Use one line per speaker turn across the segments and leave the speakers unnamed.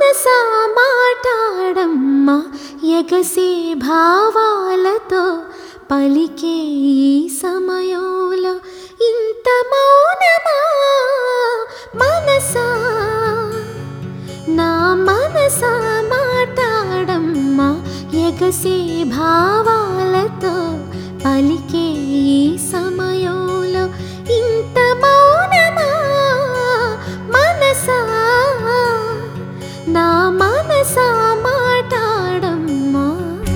మనసా మాటాడమ్మా ఎగసే భావాలతో పలికే ఈ సమయంలో ఇంత మౌనమా మనసా నా మనసా మాటాడమ్మా ఎగసే భావాలతో పలికే ఈ సమయంలో ఇంత మౌనమా మనసా నా మనసా మాటాడమ్మా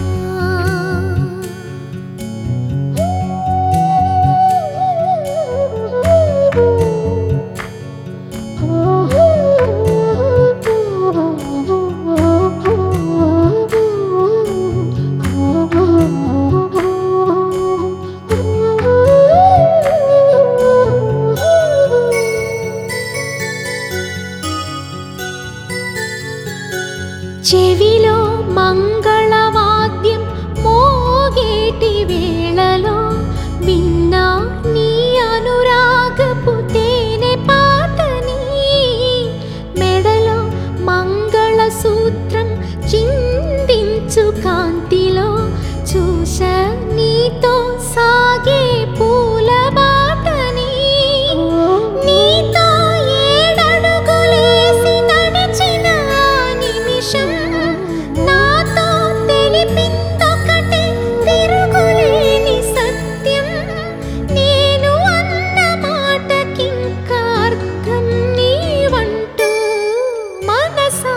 చెవిలో మంగళవాద్యం మోగేటి వేళలో విన్నా నీ అనురాగపు తేనె పాటని మెడలో మంగళసూత్రం చిందించు కాంతిలో చూశ నీతో సాగే పూల బాటని నీతో ఏడడుగులేసి నడిచిన ఆ నిమిషం నాతో తెలిపిందొకటి తిరుగులేని సత్యం నేను అన్న మాటకింక అర్థం నీవంటూ మనసా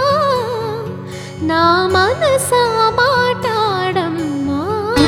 నా మనసా మాటాడమ్మా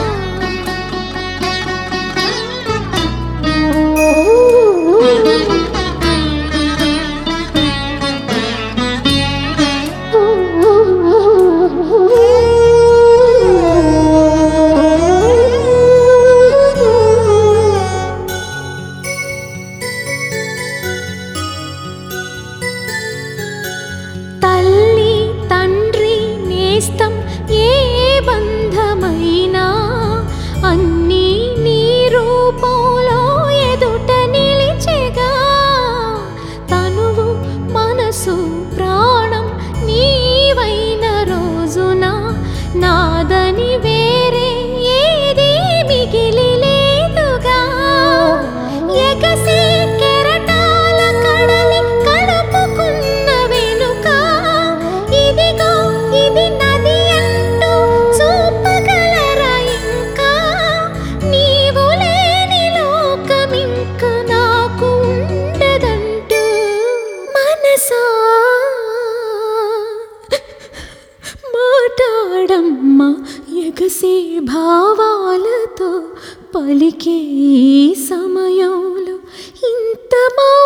తల్లి తండ్రి నేస్తం ఏ బంధమైనా అన్నీ నీ రూపంలో ఎదుట నిలిచెగా తనువు మనసు ప్రాణం నీవైన రోజున నాదని వేరే ఏది మిగిలి లేదుగా ఎగసి కెరటాల కడలి కడుపుకున్న వెనుక ఇదిగో ఇది నది అంటూ చూపగలరా ఇంకా నీవు లేని లోకమింక నాకు ఉండదంటూ మనసా మాటాడమ్మా ఎగసే భావాలతో పలికే ఈ సమయంలో ఇంత మౌ